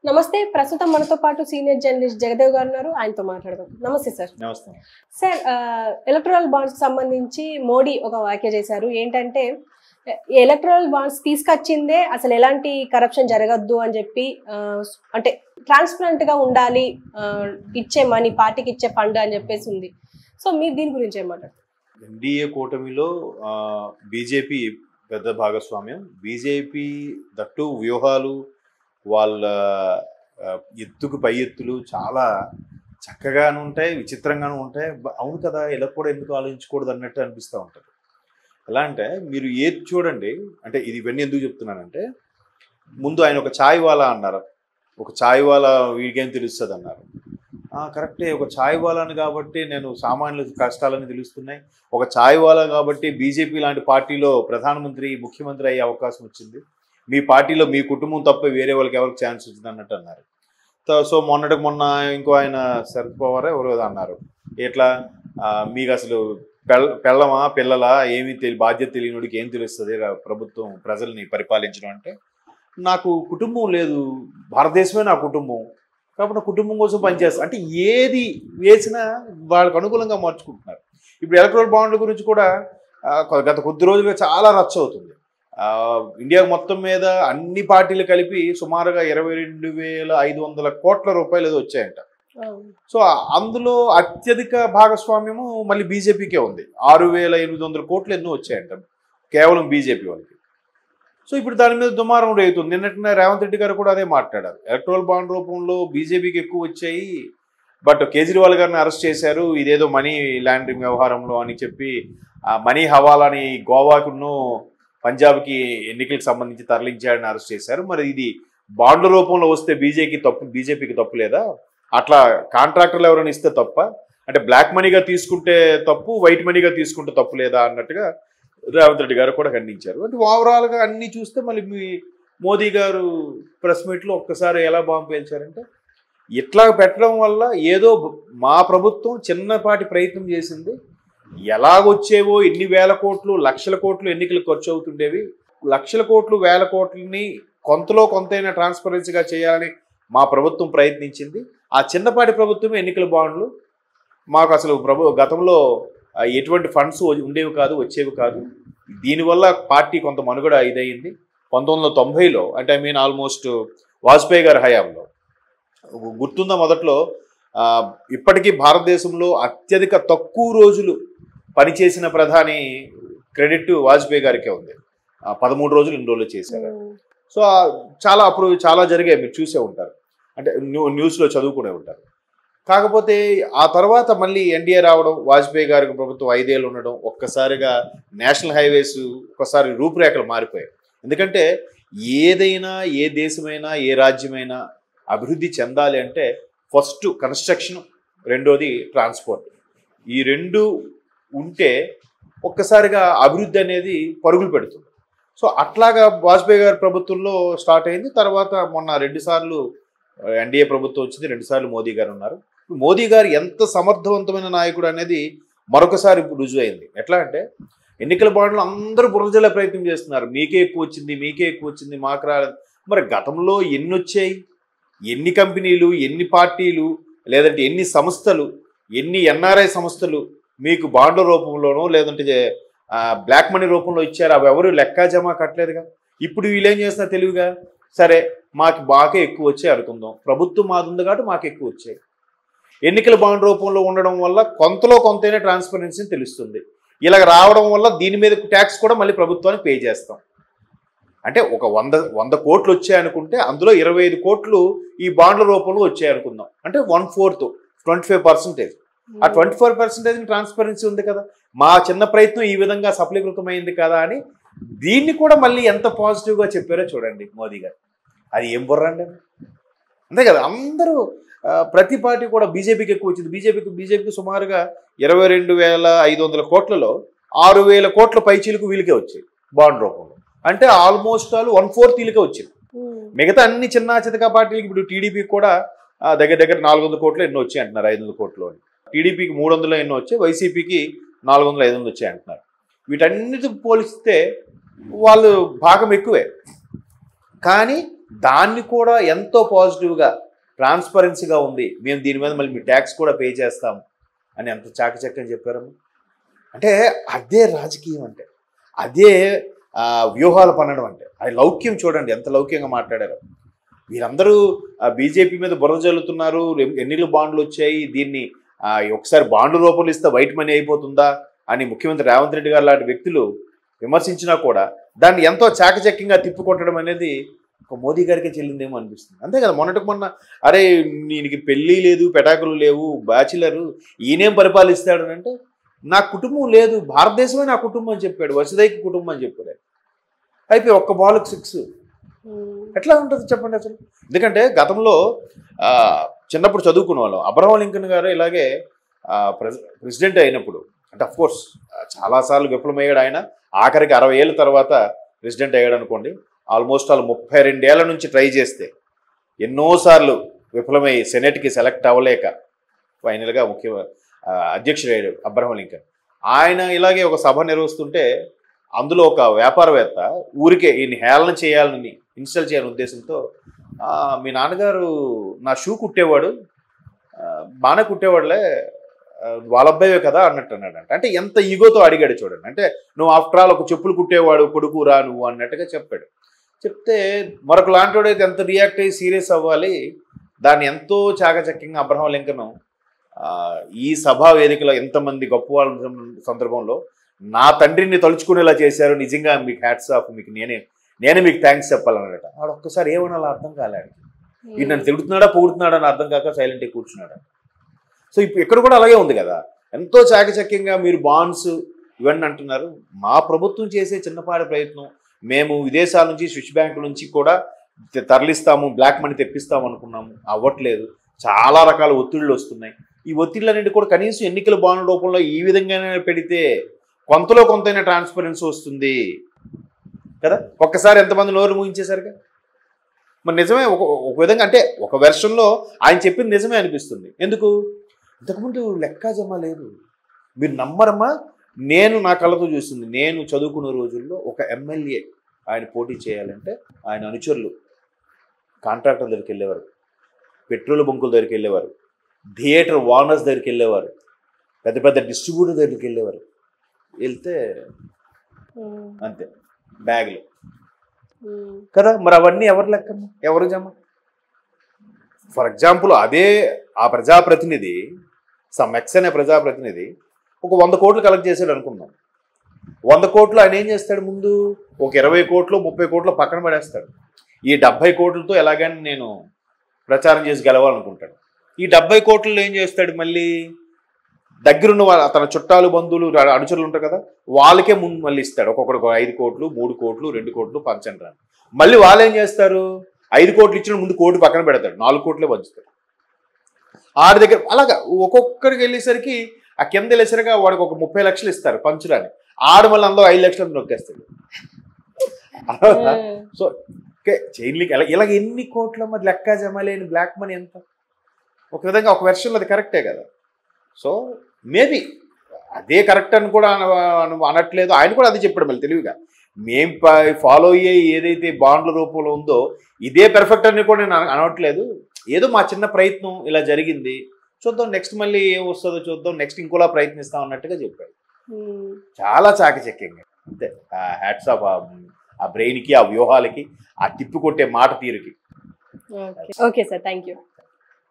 నమస్తే ప్రస్తుతం మనతో పాటు సీనియర్ జర్నలిస్ట్ జగదేవ్ గారు ఉన్నారు ఆయనతో మాట్లాడదాం నమస్తే సార్ నమస్తే సార్ ఎలక్ట్రల్ బాండ్స్ సంబంధించి మోడీ ఒక వ్యాఖ్య చేశారు ఏంటంటే ఎలక్ట్రల్ బాండ్స్ తీసుకొచ్చిందే అసలు ఎలాంటి కరప్షన్ జరగద్దు అని చెప్పి ఆ, అంటే ట్రాన్స్పరెంట్ గా ఉండాలి ఆ, ఇచ్చే మనీ పార్టీకి ఇచ్చే ఫండ్ అని చెప్పేసి ఉంది సో మీరు దీని గురించి ఏమంటారు ఎన్డీఏ కూటమిలో బీజేపీ పెద్ద భాగస్వామ్యం బీజేపీ దట్టు వ్యూహాలు వాళ్ళ ఆ, ఎత్తుకు పై ఎత్తులు చాలా చక్కగాను ఉంటాయి విచిత్రంగాను ఉంటాయి బ- అవును కదా ఇలా కూడా ఎందుకు ఆలోచించకూడదు అన్నట్టు అనిపిస్తూ ఉంటుంది ఎలా అంటే మీరు ఏది చూడండి అంటే ఇది ఇవన్నీ ఎందుకు చెప్తున్నానంటే ముందు ఆయన ఒక ఛాయ్ వాలా అన్నారు ఒక ఛాయ్ వాలా వీడికేం తెలుస్తుంది అన్నారు ఆ, కరెక్టే ఒక ఛాయ్ వాలాని కాబట్టి నేను సామాన్యుల కష్టాలని తెలుస్తున్నాయి ఒక ఛాయ్ వాలా కాబట్టి బీజేపీ లాంటి పార్టీలో ప్రధానమంత్రి ముఖ్యమంత్రి అయ్యే అవకాశం వచ్చింది మీ పార్టీలో మీ కుటుంబం తప్ప వేరే వాళ్ళకి ఎవరికి ఛాన్స్ వచ్చింది అన్నట్టు అన్నారు తో- సో మొన్నటికి మొన్న ఇంకో ఆయన శరద్ పవార్ ఎవరో ఏదో అన్నారు ఎట్లా ఆ, మీకు అసలు పెళ్ళ పెళ్ళమా పిల్లలా ఏమీ తెలి బాధ్యత తెలియనుడికి ఏం తెలుస్తుంది రా- ప్రభుత్వం ప్రజల్ని పరిపాలించడం అంటే నాకు కుటుంబం లేదు భారతదేశమే నా కుటుంబం కాబట్టి నా కుటుంబం కోసం పనిచేస్తా అంటే ఏది వేసినా వాళ్ళకు అనుకూలంగా మార్చుకుంటున్నారు ఇప్పుడు ఎలక్ట్రల్ బాండ్ల గురించి కూడా ఆ, కొ- గత కొద్ది రోజులుగా చాలా రచ్చ అవుతుంది ఆ, ఇండియా మొత్తం మీద అన్ని పార్టీలు కలిపి సుమారుగా ఇరవై రెండు వేల ఐదు వందల కోట్ల రూపాయలు ఏదో వచ్చాయంట సో అందులో అత్యధిక భాగస్వామ్యము మళ్ళీ బీజేపీకే ఉంది ఆరు వేల ఎనిమిది వందల కోట్లు ఎన్నో వచ్చాయంట కేవలం బీజేపీ వాళ్ళకి సో ఇప్పుడు దాని మీద దుమారం రేగుతుంది నిన్నటిన రేవంత్ రెడ్డి గారు కూడా అదే మాట్లాడారు ఎలక్ట్రల్ బాండ్ రూపంలో బీజేపీకి ఎక్కువ వచ్చాయి బట్ కేజ్రీవాల్ గారిని అరెస్ట్ చేశారు ఇదేదో మనీ ల్యాండింగ్ వ్యవహారంలో అని చెప్పి ఆ మనీ హవాలాని గోవాకును పంజాబ్కి ఎన్నికలకు సంబంధించి తరలించాడని అరెస్ట్ చేశారు మరి ఇది బాండ్ల రూపంలో వస్తే బీజేపీకి తప్పు బీజేపీకి తప్పు లేదా అట్లా కాంట్రాక్టర్లు ఎవరైనా ఇస్తే తప్ప అంటే బ్లాక్ మనీగా తీసుకుంటే తప్పు వైట్ మనీగా తీసుకుంటే తప్పు లేదా అన్నట్టుగా రేవంత్ రెడ్డి గారు కూడా ఖండించారు అంటే ఓవరాల్గా అన్ని చూస్తే మళ్ళీ మీ మోదీ గారు ప్రెస్ మీట్లో ఒక్కసారి ఎలా బాంబు పేల్చారంటే ఇట్లా పెట్టడం వల్ల ఏదో మా ప్రభుత్వం చిన్నపాటి ప్రయత్నం చేసింది ఎలాగొచ్చేవో ఎన్ని వేల కోట్లు లక్షల కోట్లు ఎన్నికలు ఖర్చు అవుతుండేవి లక్షల కోట్లు వేల కోట్లని కొంతలో కొంతైనా ట్రాన్స్పరెన్సీగా చేయాలని మా ప్రభుత్వం ప్రయత్నించింది ఆ చిన్నపాటి ప్రభుత్వం ఎన్నికల బాండ్లు మాకు అసలు ప్రభు గతంలో ఆ, ఎటువంటి ఫండ్స్ ఉండేవి కాదు వచ్చేవి కాదు దీనివల్ల పార్టీ కొంత మనుగడ ఇదయింది పంతొమ్మిది వందల తొంభైలో అంటే ఐ మీన్ ఆల్మోస్ట్ వాజ్పేయి గారి హయాంలో గుర్తుందా మొదట్లో ఆ, ఇప్పటికీ భారతదేశంలో అత్యధిక తక్కువ రోజులు పనిచేసిన ప్రధాని క్రెడిట్ వాజ్పేయి గారికే ఉంది ఆ, పదమూడు రోజులు ఇన్ని రోజులు చేశారు సో ఆ చాలా అప్పుడు చాలా జరిగాయి మీరు చూసే ఉంటారు అంటే న్యూ న్యూస్లో చదువుకునే ఉంటారు కాకపోతే ఆ తర్వాత మళ్ళీ ఎన్డీఏ రావడం వాజ్పేయి గారికి ప్రభుత్వం ఐదేళ్ళు ఉండడం ఒక్కసారిగా నేషనల్ హైవేస్ ఒక్కసారి రూపురేఖలు మారిపోయాయి ఎందుకంటే ఏదైనా ఏ దేశమైనా ఏ రాజ్యమైనా అభివృద్ధి చెందాలి అంటే ఫస్ట్ కన్స్ట్రక్షన్ రెండోది ట్రాన్స్పోర్ట్ ఈ రెండు ఉంటే ఒక్కసారిగా అభివృద్ధి అనేది పరుగులు పెడుతుంది సో అట్లాగా వాజ్పేయి గారి ప్రభుత్వంలో స్టార్ట్ అయింది తర్వాత మొన్న రెండు సార్లు ఎన్డీఏ ప్రభుత్వం వచ్చింది రెండు సార్లు మోదీ గారు ఉన్నారు ఇప్పుడు మోదీ గారు ఎంత సమర్థవంతమైన నాయకుడు అనేది మరొకసారి ఇప్పుడు రుజువు అయింది ఎట్లా అంటే ఎన్నికల బాండ్లు అందరూ బురదజల్లే ప్రయత్నం చేస్తున్నారు మీకే ఎక్కువ వచ్చింది మీకే ఎక్కువ వచ్చింది మాకు రాలేదు మరి గతంలో ఎన్ని వచ్చాయి ఎన్ని కంపెనీలు ఎన్ని పార్టీలు లేదంటే ఎన్ని సంస్థలు ఎన్ని ఎన్ఆర్ఐ సంస్థలు మీకు బాండ్ల రూపంలోనో లేదంటే ఆ, బ్లాక్ మనీ రూపంలో ఇచ్చారు అవి ఎవరు లెక్క జమా కట్టలేదుగా ఇప్పుడు వీళ్ళు ఏం చేస్తున్నారు తెలివిగా సరే మాకు బాగా ఎక్కువ వచ్చాయి అనుకుందాం ప్రభుత్వం మాది ఉంది కాబట్టి మాకు ఎక్కువ వచ్చాయి ఎన్నికల బాండ్ రూపంలో ఉండడం వల్ల కొంతలో కొంతైనా ట్రాన్స్పరెన్సీ తెలుస్తుంది ఇలా రావడం వల్ల దీని మీద ట్యాక్స్ కూడా మళ్ళీ ప్రభుత్వానికి పే చేస్తాం అంటే ఒక వంద వంద కోట్లు వచ్చాయనుకుంటే అందులో ఇరవై ఐదు కోట్లు ఈ బాండ్ల రూపంలో వచ్చాయనుకుందాం అంటే one fourth twenty five percentage ఆ ట్వంటీ ఫోర్ పర్సెంటేజ్ ట్రాన్స్పరెన్సీ ఉంది కదా మా చిన్న ప్రయత్నం ఈ విధంగా సఫలీకృతమైంది కదా అని దీన్ని కూడా మళ్ళీ ఎంత పాజిటివ్గా చెప్పారో చూడండి మోదీ గారు అది ఏం బుర్రండి అది? అంతే కదా అందరూ ఆ, ప్రతి పార్టీ కూడా బీజేపీకి ఎక్కువ వచ్చింది బీజేపీకి బీజేపీకి సుమారుగా ఇరవై రెండు వేల ఐదు వందల కోట్లలో ఆరు వేల కోట్ల పైచీలకు వీళ్ళకే వచ్చాయి బాండ్ రూపంలో అంటే ఆల్మోస్ట్ ఆల్ వన్ ఫోర్త్ వీళ్ళకే వచ్చింది మిగతా అన్ని చిన్న చితక పార్టీలకి ఇప్పుడు టీడీపీకి కూడా ఆ, దగ్గర దగ్గర నాలుగు వందల కోట్లు ఎన్నో వచ్చాయి అంటున్నారు ఐదు వందల కోట్లు అని టీడీపీకి మూడు వందలు ఎన్నో వచ్చాయి వైసీపీకి నాలుగు వందలు ఐదు వందలు వచ్చాయి అంటున్నారు వీటన్నిటి పోలిస్తే వాళ్ళు భాగం ఎక్కువే కానీ దాన్ని కూడా ఎంతో పాజిటివ్గా ట్రాన్స్పరెన్సీగా ఉంది మేము దీని మీద మళ్ళీ మీ ట్యాక్స్ కూడా పే చేస్తాం అని ఎంత చాకచక్యం చెప్పారమ్మా అంటే అదే రాజకీయం అంటే అదే ఆ, వ్యూహాలు పన్నడం అంటే అది లౌక్యం చూడండి ఎంత లౌక్యంగా మాట్లాడారు వీరందరూ బీజేపీ మీద బురద జల్లుతున్నారు ఎన్- ఎన్నికల బాండ్లు వచ్చాయి దీన్ని ఆ, ఒకసారి బాండ్ల రూపంలో ఇస్తే వైట్ మనీ అయిపోతుందా అని ముఖ్యమంత్రి రేవంత్ రెడ్డి గారు లాంటి వ్యక్తులు విమర్శించినా కూడా దాన్ని ఎంతో చాకచక్యంగా తిప్పికొట్టడం అనేది ఒక మోదీ గారికి చెల్లిందేమో అనిపిస్తుంది అంతే కదా మొన్నటికి మొన్న అరే నీకు పెళ్ళి లేదు పెటాకులు లేవు బ్యాచిలరు ఈయనేం పరిపాలిస్తాడు అని అంటే నా కుటుంబం లేదు భారతదేశమే నా కుటుంబం అని చెప్పాడు వసుదైకి కుటుంబం అని చెప్పాడు అయిపోయి ఒక్క బాల్కి సిక్స్ ఎట్లా ఉంటుంది చెప్పండి అసలు ఎందుకంటే గతంలో ఆ, చిన్నప్పుడు చదువుకున్న వాళ్ళం అబ్రహం లింకన్ గారు ఇలాగే ఆ, ప్రెసి ప్రెసిడెంట్ అయినప్పుడు అంటే అఫ్ కోర్స్ చాలాసార్లు విఫలమయ్యాడు ఆయన ఆఖరికి అరవై ఏళ్ళ తర్వాత ప్రెసిడెంట్ అయ్యాడు అనుకోండి ఆల్మోస్ట్ వాళ్ళు ముప్పై రెండేళ్ల నుంచి ట్రై చేస్తే ఎన్నోసార్లు విఫలమై సెనెట్కి సెలెక్ట్ అవ్వలేక ఫైనల్గా ముఖ్య ఆ, అధ్యక్షుడయ్యాడు అబ్రహం లింకన్ ఆయన ఇలాగే ఒక సభ నిర్వహిస్తుంటే అందులో ఒక వ్యాపారవేత్త ఊరికే ఈయన హేళన చేయాలని ఇన్స్టాల్ చేయాలనే ఉద్దేశంతో "ఆ, మీ నాన్నగారు నా షూ కుట్టేవాడు ఆ, బాగానే కుట్టేవాడులే ఆ, వాళ్ళ అబ్బాయే కదా అన్నట్టు అన్నాడు అంటే ఎంత ఈగోతో అడిగాడు చూడండి అంటే నువ్వు ఆఫ్టర్ ఆల్ ఒక చెప్పులు కుట్టేవాడు కొడుకురా నువ్వు అన్నట్టుగా చెప్పాడు చెప్తే మరొక లాంటి అయితే ఎంత రియాక్ట్ అయ్యి సీరియస్ అవ్వాలి దాన్ని ఎంతో చాకచక్యంగా అబ్రహం లింకన్ ఆ, ఈ సభా వేదికలో ఎంతమంది గొప్ప వాళ్ళ సందర్భంలో నా తండ్రిని తలుచుకునేలా చేశారు నిజంగా మీకు హ్యాట్స్ ఆఫ్ మీకు నేనే నేనే మీకు థ్యాంక్స్ చెప్పాలన్నట ఆడు ఒక్కసారి ఏమన్నా అర్థం కాలేదు ఈ నన్ను తిడుతున్నాడా పొగుడుతున్నాడా అని అర్థం కాక సైలెంట్గా కూర్చున్నాడు సో ఇప్పుడు ఇక్కడ కూడా అలాగే ఉంది కదా ఎంతో చాకచక్యంగా మీరు బాండ్స్ ఇవన్నీ అంటున్నారు మా ప్రభుత్వం చేసే చిన్నపాటి ప్రయత్నం మేము విదేశాల నుంచి స్విచ్ బ్యాంక్ నుంచి కూడా తె- తరలిస్తాము బ్లాక్ మనీ తెప్పిస్తాము అనుకున్నాము అవ్వట్లేదు చాలా రకాల ఒత్తిళ్ళు వస్తున్నాయి ఈ ఒత్తిళ్ళన్నింటి కూడా కనీసం ఎన్నికల బాండ్ రూపంలో ఈ విధంగానే పెడితే కొంతలో కొంతైనా ట్రాన్స్పరెన్సీ వస్తుంది కదా ఒక్కసారి ఎంతమంది నోరు ముగించేసరిగా మరి నిజమే ఒక ఒక విధంగా అంటే ఒక వెర్షన్లో ఆయన చెప్పింది నిజమే అనిపిస్తుంది ఎందుకు ఇంతకుముందు లెక్క జమ లేదు మీరు నమ్మరమ్మా నేను నా కళ్ళతో చూస్తుంది నేను చదువుకున్న రోజుల్లో ఒక ఎమ్మెల్యే ఆయన పోటీ చేయాలంటే ఆయన అనుచరులు కాంట్రాక్టర్ దగ్గరికి వెళ్ళేవారు పెట్రోల్ బంకుల దగ్గరికి వెళ్ళేవారు థియేటర్ ఓనర్స్ దగ్గరికి వెళ్ళేవారు పెద్ద పెద్ద డిస్ట్రిబ్యూటర్ దగ్గరికి వెళ్ళేవారు వెళ్తే అంతే బ్యాగులు కదా మరి అవన్నీ ఎవరు లెక్క ఎవరు జమ ఫర్ ఎగ్జాంపుల్ అదే ఆ ప్రజాప్రతినిధి సమ్ ఎక్స్ అనే ప్రజాప్రతినిధి ఒక వంద కోట్లు కలెక్ట్ చేశాడు అనుకుందాం వంద కోట్లు ఆయన ఏం చేస్తాడు ముందు ఒక ఇరవై కోట్లు ముప్పై కోట్లు పక్కన పడేస్తాడు ఈ డెబ్బై కోట్లతో ఎలాగని నేను ప్రచారం చేసి గెలవాలనుకుంటాడు ఈ డెబ్బై కోట్లలో ఏం చేస్తాడు మళ్ళీ దగ్గరున్న వాళ్ళ తన చుట్టాలు బంధువులు ర- అనుచరులు ఉంటారు కదా వాళ్ళకే ముందు మళ్ళీ ఇస్తాడు ఒక్కొక్కడికి ఒక ఐదు కోట్లు మూడు కోట్లు రెండు కోట్లు పంచండి రాని మళ్ళీ వాళ్ళు ఏం చేస్తారు ఐదు కోట్లు ఇచ్చిన ముందు కోటి పక్కన పెడతాడు నాలుగు కోట్లే పంచుతాడు ఆడి దగ్గర అలాగా ఒక్కొక్కడికి వెళ్ళేసరికి ఆ కింద వెళ్ళేసరికి వాడికి ఒక ముప్పై లక్షలు ఇస్తారు పంచురాని ఆడు మళ్ళీ అందులో ఐదు లక్షలు నొక్కేస్తాడు సో ఓకే చైన్ లింక్ ఇలా ఇలాగ ఎన్ని కోట్ల మరి లెక్క జమ లేని బ్లాక్ మనీ ఎంత ఒక విధంగా ఒక వెర్షన్లో అది కరెక్టే కదా సో మేబీ అదే కరెక్ట్ అని కూడా అన- అన- అనట్లేదు ఆయన కూడా అదే చెప్పాడు మళ్ళీ తెలివిగా మేం ఫాలో అయ్యే ఏదైతే బాండ్ల రూపంలో ఉందో ఇదే పెర్ఫెక్ట్ అని కూడా నేను అన- అనట్లేదు ఏదో మా చిన్న ప్రయత్నం ఇలా జరిగింది చూద్దాం నెక్స్ట్ మళ్ళీ ఏం వస్తుందో చూద్దాం నెక్స్ట్ ఇంకోలా ప్రయత్నిస్తాం అన్నట్టుగా చెప్పాడు చాలా చాకచక్యంగా అంతే ఆ హ్యాట్స్ ఆఫ్ ఆ బ్రెయిన్కి ఆ వ్యూహాలకి ఆ తిప్పి కొట్టే మాట తీరుకి ఓకే సార్ థ్యాంక్ యూ